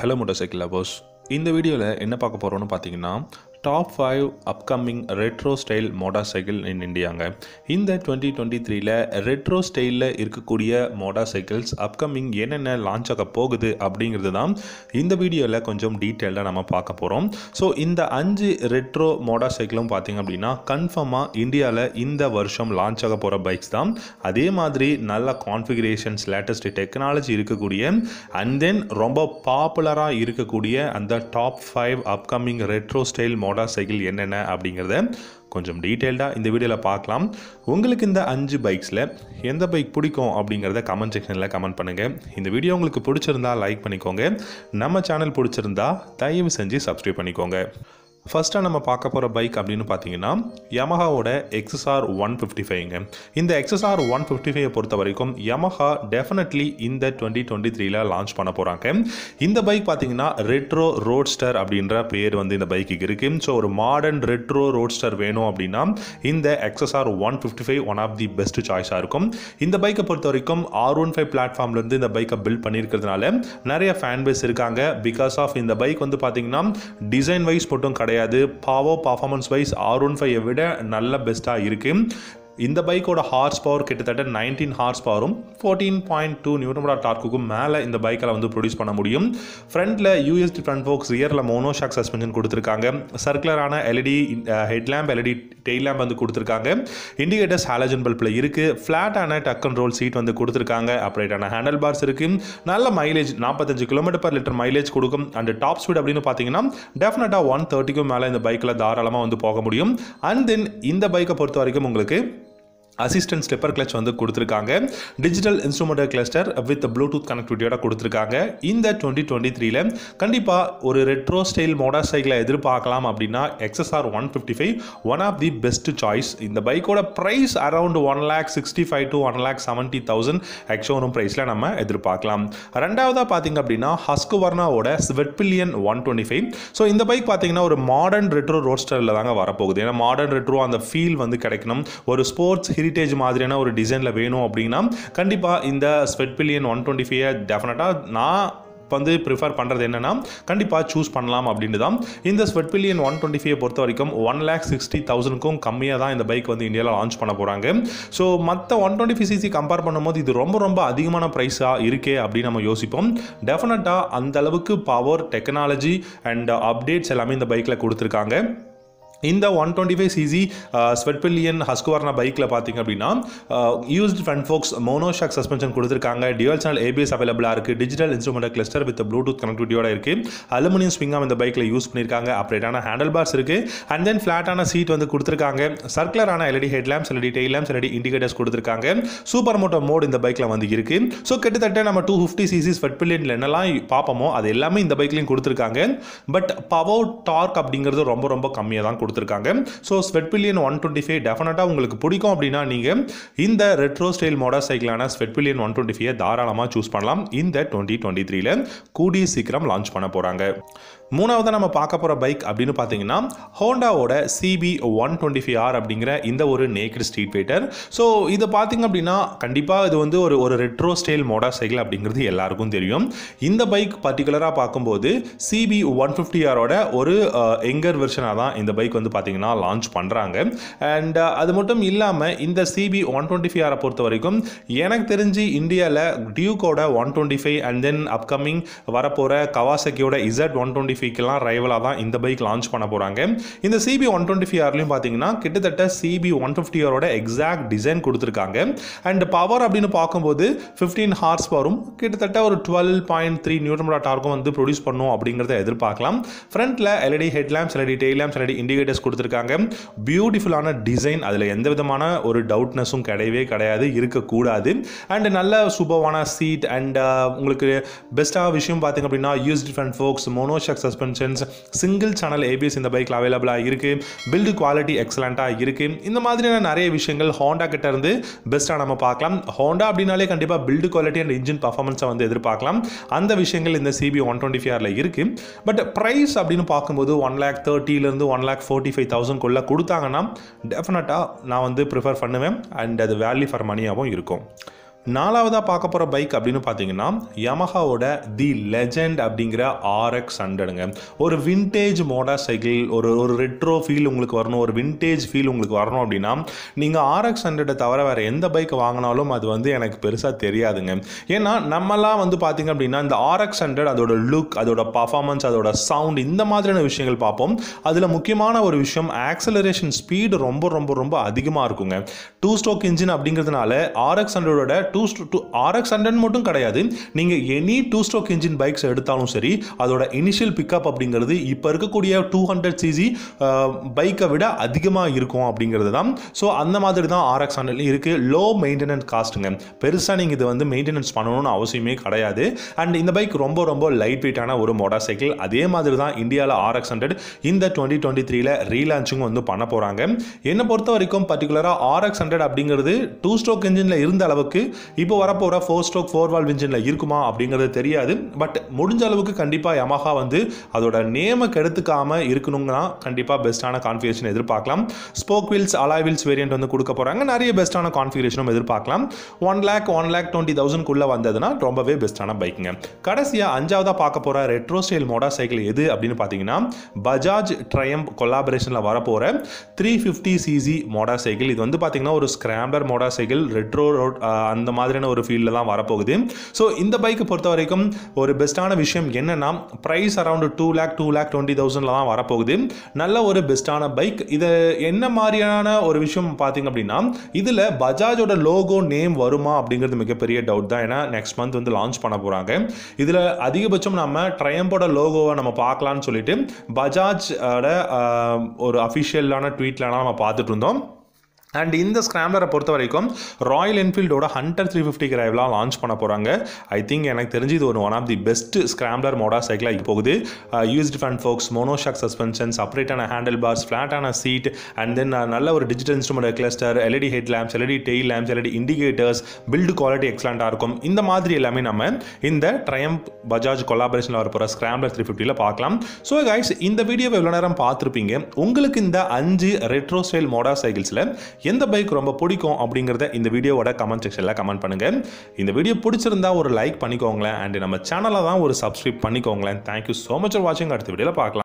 hello motor cycle lovers இந்த வீடியோவில் என்ன பார்க்க போகிறோம்னு பார்த்தீங்கன்னா top five upcoming retro style motorcycle in இந்தியாங்க இந்த டுவெண்ட்டி டுவெண்ட்டி த்ரீல ரெட்ரோ ஸ்டைலில் இருக்கக்கூடிய மோட்டார் சைக்கிள்ஸ் அப்கமிங் என்னென்ன லான்ச் ஆக போகுது அப்படிங்கிறது தான் இந்த வீடியோவில் கொஞ்சம் டீட்டெயிலாக நம்ம பார்க்க போகிறோம் ஸோ இந்த அஞ்சு ரெட்ரோ மோட்டார் சைக்கிளும் பார்த்தீங்க அப்படின்னா கன்ஃபார்மாக இந்தியாவில் இந்த வருஷம் லான்ச் ஆக போகிற பைக்ஸ் தான் அதே மாதிரி நல்ல கான்ஃபிகரேஷன்ஸ் லேட்டஸ்ட் டெக்னாலஜி இருக்கக்கூடிய அண்ட் தென் ரொம்ப பாப்புலராக இருக்கக்கூடிய அந்த top five upcoming retro style motorcycle என்னென்ன அப்படிங்கிறத கொஞ்சம் டீட்டெயில்டாக இந்த வீடியோவில் பார்க்கலாம் உங்களுக்கு இந்த அஞ்சு பைக்ஸில் எந்த பைக் பிடிக்கும் அப்படிங்கிறத கமெண்ட் செக்ஷனில் கமெண்ட் பண்ணுங்கள் இந்த வீடியோ உங்களுக்கு பிடிச்சிருந்தா லைக் பண்ணிக்கோங்க நம்ம சேனல் பிடிச்சிருந்தா தயவு செஞ்சு சப்ஸ்கிரைப் பண்ணிக்கோங்க ஃபஸ்ட்டாக நம்ம பார்க்க போகிற பைக் அப்படின்னு பார்த்தீங்கன்னா யமஹாவோட எக்ஸ்எஸ்ஆர் ஒன் ஃபிஃப்டி ஃபைவ்ங்க இந்த எக்ஸ்எஸ்ஆர் ஒன் ஃபிஃப்டி ஃபைவை பொறுத்த வரைக்கும் யமஹா டெஃபினெட்லி இந்த டுவெண்ட்டி டுவெண்ட்டி த்ரீல லான்ச் பண்ண போகிறாங்க இந்த பைக் பார்த்தீங்கன்னா ரெட்ரோ ரோட்ஸ்டர் அப்படின்ற பேர் வந்து இந்த பைக்குக்கு இருக்குது ஸோ ஒரு மாடர்ன் ரெட்ரோ ரோட்ஸ்டர் வேணும் அப்படின்னா இந்த XSR one fifty five one of the best சாய்ஸாக இருக்கும் இந்த பைக்கை பொறுத்த வரைக்கும் ஆர் ஒன் ஃபைவ் பிளாட்ஃபார்ம்லேருந்து இந்த பைக்கை பில்ட் பண்ணியிருக்கிறதுனால நிறைய ஃபேன் பேஸ் இருக்காங்க பிகாஸ் ஆஃப் இந்த பைக் வந்து பார்த்தீங்கன்னா டிசைன் வைஸ் மட்டும் கிடையாது power performance wise R one ஃபைவை விட நல்ல பெஸ்ட்டாக இருக்குது இந்த பைக்கோட ஹார்ஸ் பவர் கிட்டத்தட்ட நைன்டீன் ஹார்ஸ் பவரும் ஃபோர்டீன் பாயிண்ட் டூ நியூட்டமோட டார்க்குக்கும் மேலே இந்த பைக்கில் வந்து ப்ரொடியூஸ் பண்ண முடியும் ஃப்ரண்ட்டில் யூஎஸ்டி ஃப்ரண்ட் ஃபோக்ஸ் ரியரில் மோனோஷாக் சஸ்பென்ஷன் கொடுத்துருக்காங்க சர்க்குலரான LED headlamp LED tail lamp வந்து கொடுத்துருக்காங்க இண்டிகேட்டர்ஸ் ஹாலஜன் பல்பில் இருக்குது ஃப்ளாட்டான டக் அண்ட் ரோல் சீட் வந்து கொடுத்துருக்காங்க அப்ரேட்டான ஹேண்டல் பார்ஸ் இருக்குது நல்ல மைலேஜ் நாற்பத்தஞ்சு கிலோமீட்டர் பர் லிட்டர் மைலேஜ் கொடுக்கும் அண்ட் டாப் ஸ்பீட் அப்படின்னு பார்த்தீங்கன்னா டெஃபினட்டாக ஒன் தேர்ட்டிக்கும் மேலே இந்த பைக்கில் தாராளமாக வந்து போக முடியும் அண்ட் தென் இந்த பைக்கை பொறுத்த வரைக்கும் உங்களுக்கு அசிஸ்டன்ட் ஸ்டெப்பர் கிளச் வந்து கொடுத்துருக்காங்க digital instrumental cluster with Bluetooth கனெக்டிவிட்டியோட கொடுத்துருக்காங்க இந்த டுவெண்ட்டி டுவெண்ட்டி த்ரீல கண்டிப்பாக ஒரு ரெட்ரோ ஸ்டைல் மோட்டார் சைக்கிளை எதிர்பார்க்கலாம் அப்படின்னா XSR one fifty five one of the best choice இந்த பைக்கோட price around one lakh sixty five to one lakh seventy thousand ex showroom ப்ரைஸில் நம்ம எதிர்பார்க்கலாம் ரெண்டாவதாக பார்த்தீங்க அப்படின்னா ஹஸ்குவர்னாவோட Svartpilen one twenty five so இந்த பைக் பார்த்தீங்கன்னா ஒரு மாடர்ன் ரெட்ரோ ரோட்ஸ்டரில் தாங்க வரப்போகுது ஏன்னா மாடர்ன் ரெட்ரோ அந்த ஃபீல் வந்து கிடைக்கணும் ஒரு ஸ்போர்ட்ஸ் ஹெரிட்டேஜ் மாதிரியான ஒரு டிசைனில் வேணும் அப்படின்னா கண்டிப்பாக இந்த Svartpilen one twenty five definitely நான் வந்து ப்ரிஃபர் பண்ணுறது என்னென்னா கண்டிப்பாக சூஸ் பண்ணலாம் அப்படின்ட்டு தான் இந்த Svartpilen one twenty five பொறுத்த வரைக்கும் ஒன் லேக் சிக்ஸ்டி தௌசண்ட்க்கும் கம்மியாக தான் இந்த பைக் வந்து இந்தியாவில் லான்ச் பண்ண போகிறாங்க ஸோ மற்ற one twenty five CC compare பண்ணும்போது இது ரொம்ப ரொம்ப அதிகமான ப்ரைஸாக இருக்கே அப்படின்னு நம்ம யோசிப்போம் டெஃபினட்டாக அந்த அளவுக்கு பவர் டெக்னாலஜி அண்ட் அப்டேட்ஸ் எல்லாமே இந்த பைக்கில் கொடுத்துருக்காங்க இந்த one twenty five CC Svartpilen Husqvarna பைக்கில் பார்த்தீங்க அப்படின்னா used front forks monoshock suspension கொடுத்துருக்காங்க டியூவல் சேனல் ஏபிஎஸ் அவைலபிளாக இருக்குது digital instrument cluster with Bluetooth கனெக்டிவிட்டியோட இருக்குது அலுமினியம் ஸ்விங்காம் இந்த பைக்கில் யூஸ் பண்ணியிருக்காங்க அப்ரேட்டான ஹேண்டல் பார்ஸ் இருக்குது அண்ட் தென் ஃப்ளாட்டான சீட் வந்து கொடுத்துருக்காங்க சர்க்குலரான LED head lamps LED tail lamps LED indicators கொடுத்துருக்காங்க சூப்பர் மோட்டோ மோட் இந்த பைக்கில் வந்து இருக்குது ஸோ கிட்டத்தட்ட நம்ம டூ ஃபிஃப்டி சிசி ஸ்வெட்பில்லியனில் என்னெல்லாம் பார்ப்போமோ அது எல்லாமே இந்த பைக்லையும் கொடுத்துருக்காங்க பட் பவர் டார்க் அப்படிங்கிறது ரொம்ப ரொம்ப கம்மியாக தான் கொடுத்துருக்காங்க so Svartpilen one twenty five definitely உங்களுக்கு பிடிக்கும் அப்படின்னா நீங்கள் இந்த ரெட்ரோ ஸ்டைல் மோட்டார் சைக்கிளான ஸ்வெட்பில்லியன் ஒன் டுவெண்ட்டி ஃபைவ் தாராளமாக சூஸ் பண்ணலாம் இந்த டுவெண்ட்டி டுவெண்ட்டி த்ரீல கூடிய சீக்கிரம் லான்ச் பண்ண போகிறாங்க மூணாவது நம்ம பார்க்க போகிற பைக் அப்படின்னு பார்த்தீங்கன்னா ஹோண்டாவோட CB one twenty five R அப்படிங்கிற இந்த ஒரு நேக்கட் ஸ்ட்ரீட் ஃபைட்டர் ஸோ இது பார்த்தீங்க அப்படின்னா கண்டிப்பாக இது வந்து ஒரு ஒரு ரெட்ரோ ஸ்டைல் மோட்டார் சைக்கிள் அப்படிங்கிறது எல்லாருக்கும் தெரியும் இந்த பைக் பர்டிகுலராக பார்க்கும்போது சிபி ஒன் ஃபிஃப்டி ஆரோட ஒரு எங்கர் வெர்ஷனாக தான் இந்த பைக் வந்து பார்த்தீங்கன்னா லான்ச் பண்ணுறாங்க அண்ட் அது மட்டும் இல்லாமல் இந்த சிபி ஒன் டுவெண்ட்டி ஃபைவ் ஆரை பொறுத்த வரைக்கும் எனக்கு தெரிஞ்சு இந்தியாவில் டியூக்கோட one twenty five and then upcoming வரப்போகிற கவாசக்கியோட இசட் ஒன் டுவெண்ட்டி ஃபைவ்க்கெல்லாம் ரைவலாக தான் இந்த பைக் லான்ச் பண்ண போகிறாங்க இந்த சிபி ஒன் டுவெண்ட்டி ஃபைவ் ஆர்லையும் பார்த்தீங்கன்னா கிட்டத்தட்ட சிபி ஒன் ஃபிஃப்டி ஆரோட எக்ஸாக்ட் டிசைன் கொடுத்துருக்காங்க அண்ட் பவர் அப்படின்னு பார்க்கும்போது ஃபிஃப்டீன் ஹார்ஸ் பவரும் கிட்டத்தட்ட ஒரு டுவெல் பாயிண்ட் த்ரீ நியூட்ரமோட டார்க்கும் வந்து ப்ரொடியூஸ் பண்ணும் அப்படிங்கிறத எதிர்பார்க்கலாம் ஃப்ரண்ட்டில் LED headlamps LED tail lamps LED indicators கொடுத்துருக்காங்க பியூட்டிஃபுல்லான டிசைன் அதில் எந்த விதமான ஒரு டவுட்னஸும் கிடையவே கிடையாது இருக்கக்கூடாது அண்ட் நல்ல சூப்பர்வான சீட் அண்ட் உங்களுக்கு பெஸ்ட்டாக விஷயம் பார்த்தீங்க அப்படின்னா used front forks monoshock suspensions single channel ABS இந்த பைக்கில் அவைலபிளாக இருக்குது பில்டு குவாலிட்டி எக்ஸலண்ட்டாக இருக்குது இந்த மாதிரியான நிறைய விஷயங்கள் ஹோண்டா கிட்ட இருந்து பெஸ்ட்டாக நம்ம பார்க்கலாம் ஹோண்டா அப்படின்னாலே கண்டிப்பாக பில்டு குவாலிட்டி அண்ட் இன்ஜின் பர்ஃபார்மன்ஸை வந்து எதிர்பார்க்கலாம் அந்த விஷயங்கள் இந்த சிபி ஒன் டுவெண்ட்டி ஃபைவ் ஆரில் இருக்குது பட் ப்ரைஸ் அப்படின்னு பார்க்கும்போது ஒன் லேக் தேர்ட்டிலேருந்து ஒன் லேக் ஃபோர்ட்டி ஃபைவ் தௌசண்ட்குள்ளே கொடுத்தாங்கன்னா டெஃபினட்டாக நான் வந்து ப்ரிஃபர் பண்ணுவேன் அண்ட் அது வேல்யூ ஃபார் மணியாகவும் இருக்கும் நாலாவதாக பார்க்க போகிற பைக் அப்படின்னு பார்த்தீங்கன்னா யமஹாவோட தி லெஜெண்ட் அப்படிங்கிற ஆர்எக்ஸ் ஹண்ட்ரடுங்க ஒரு விண்டேஜ் மோட்டார் சைக்கிள் ஒரு ஒரு ரெட்ரோ ஃபீல் உங்களுக்கு வரணும் ஒரு விண்டேஜ் ஃபீல் உங்களுக்கு வரணும் அப்படின்னா நீங்கள் ஆர்எக்ஸ் ஹண்ட்ரடை தவிர வேறு எந்த பைக் வாங்கினாலும் அது வந்து எனக்கு பெருசாக தெரியாதுங்க ஏன்னா நம்மலாம் வந்து பார்த்தீங்க அப்படின்னா இந்த ஆர்எக்ஸ் ஹண்ட்ரட் அதோட லுக் அதோட பர்ஃபார்மன்ஸ் அதோட சவுண்ட் இந்த மாதிரியான விஷயங்கள் பார்ப்போம் அதில் முக்கியமான ஒரு விஷயம் ஆக்சலரேஷன் ஸ்பீடு ரொம்ப ரொம்ப ரொம்ப அதிகமாக இருக்குங்க டூ ஸ்ட்ரோக் இன்ஜின் அப்படிங்கிறதுனால ஆர்எக்ஸ் ஹண்ட்ரடோட டூ டூ ஆர்எக்ஸ் ஹண்ட்ரட் மட்டும் கிடையாது நீங்கள் any two stroke engine bikes எடுத்தாலும் சரி அதோட இனிஷியல் பிக்கப் அப்படிங்கிறது இப்போ இருக்கக்கூடிய டூ ஹண்ட்ரட் சிசி பைக்கை விட அதிகமாக இருக்கும் அப்படிங்கிறது தான் ஸோ அந்த மாதிரி தான் ஆர்எக்ஸ் ஹண்ட்ரட் இருக்குது லோ மெயின்டெனன்ஸ் காஸ்ட்டுங்க பெருசாக நீங்கள் இது வந்து மெயின்டெனன்ஸ் பண்ணணும்னு அவசியமே கிடையாது அண்ட் இந்த பைக் ரொம்ப ரொம்ப லைட் வெயிட்டான ஒரு மோட்டார் சைக்கிள் அதே மாதிரி தான் இந்தியாவில் ஆர்எக்ஸ் ஹண்ட்ரட் இந்த டுவெண்ட்டி டுவெண்ட்டி த்ரீல ரீலான்ச்சிங் வந்து பண்ண போகிறாங்க என்னை பொறுத்த வரைக்கும் பர்டிகுலராக ஆர்எக்ஸ் ஹண்ட்ரட் அப்படிங்கிறது டூ ஸ்ட்ரோக் இன்ஜினில் இருந்த அளவுக்கு இப்போ வரப்போகிற ஃபோர் ஸ்ட்ரோக் ஃபோர் வால்வ் இன்ஜினில் இருக்குமா அப்படிங்கிறது தெரியாது பட் முடிஞ்ச அளவுக்கு கண்டிப்பாக யமஹா வந்து அதோட நேமை கெடுத்துக்காம இருக்கணுங்கன்னா கண்டிப்பாக பெஸ்ட்டான கான்ஃபிகரேஷன் எதிர்பார்க்கலாம் spoke wheels alloy wheels variant வந்து கொடுக்க போகிறாங்க நிறைய பெஸ்ட்டான கான்ஃபிகரேஷனும் எதிர்பார்க்கலாம் one lakh one lakh twenty தௌசண்ட்குள்ளே வந்ததுன்னா ரொம்பவே பெஸ்ட்டான பைக்குங்க கடைசியாக அஞ்சாவதாக பார்க்க போகிற ரெட்ரோ ஸ்டைல் மோட்டார் சைக்கிள் எது அப்படின்னு பார்த்தீங்கன்னா பஜாஜ் ட்ரையம் கொலாபரேஷனில் வரப்போகிற three fifty CC motorcycle இது வந்து பார்த்தீங்கன்னா ஒரு scrambler motorcycle retro road அந்த மாதிரியான ஒரு ஃபீல்டில் தான் வரப்போகுது ஸோ இந்த பைக்கை பொறுத்த வரைக்கும் ஒரு பெஸ்ட்டான விஷயம் என்னென்னா price around two lakh two lakh twenty தௌசண்டில் தான் வரப்போகுது நல்ல ஒரு பெஸ்ட்டான பைக் இது என்ன மாதிரியான ஒரு விஷயம் பார்த்தீங்க அப்படின்னா இதில் பஜாஜோட லோகோ நேம் வருமா அப்படிங்கிறது மிகப்பெரிய டவுட் தான் ஏன்னா நெக்ஸ்ட் மந்த் வந்து லான்ச் பண்ண போகிறாங்க இதில் அதிகபட்சம் நம்ம ட்ரையம்போட லோகோவை நம்ம பார்க்கலான்னு சொல்லிட்டு பஜாஜ் ஒரு அஃபிஷியலான ட்வீட்லலாம் நம்ம பார்த்துட்டு இருந்தோம் அண்ட் இந்த ஸ்க்ராம்லரை பொறுத்த வரைக்கும் ராயல் என்ஃபீல்டோட ஹண்டர் த்ரீ ஃபிஃப்டி கிரைவ்லாம் லான்ச் பண்ண போகிறாங்க ஐ திங்க் எனக்கு தெரிஞ்சு இது ஒரு one of the best scrambler motor சைக்கிளாக போகுது USD front forks monoshock suspension செப்பரேட்டான ஹேண்டில் பார்ஸ் ஃப்ளாட்டான சீட் அண்ட் தென் நல்ல ஒரு digital instrument cluster LED headlamps LED tail lamps LED indicators build quality எக்ஸலண்ட்டாக இருக்கும் இந்த மாதிரி எல்லாமே நம்ம இந்த ட்ரையம் பஜாஜ் கொலாபரேஷனில் வரப்போகிற ஸ்க்ராம்லர் த்ரீ ஃபிஃப்டியில் பார்க்கலாம் ஸோ கைஸ் இந்த வீடியோவை எவ்வளோ நேரம் பார்த்துருப்பீங்க உங்களுக்கு இந்த அஞ்சு ரெட்ரோ ஸ்டைல் மோட்டார் சைக்கிள்ஸில் எந்த பைக் ரொம்ப பிடிக்கும் அப்படிங்கிறத இந்த வீடியோவோட கமெண்ட் செக்ஷனில் கமெண்ட் பண்ணுங்கள் இந்த வீடியோ பிடிச்சிருந்தா ஒரு லைக் பண்ணிக்கோங்களேன் அண்ட் நம்ம சேனலை தான் ஒரு சப்ஸ்கிரைப் பண்ணிக்கோங்களேன் தேங்க்யூ ஸோ மச் ஃபார் வாட்சிங் அடுத்த வீடியோவில் பார்க்கலாம்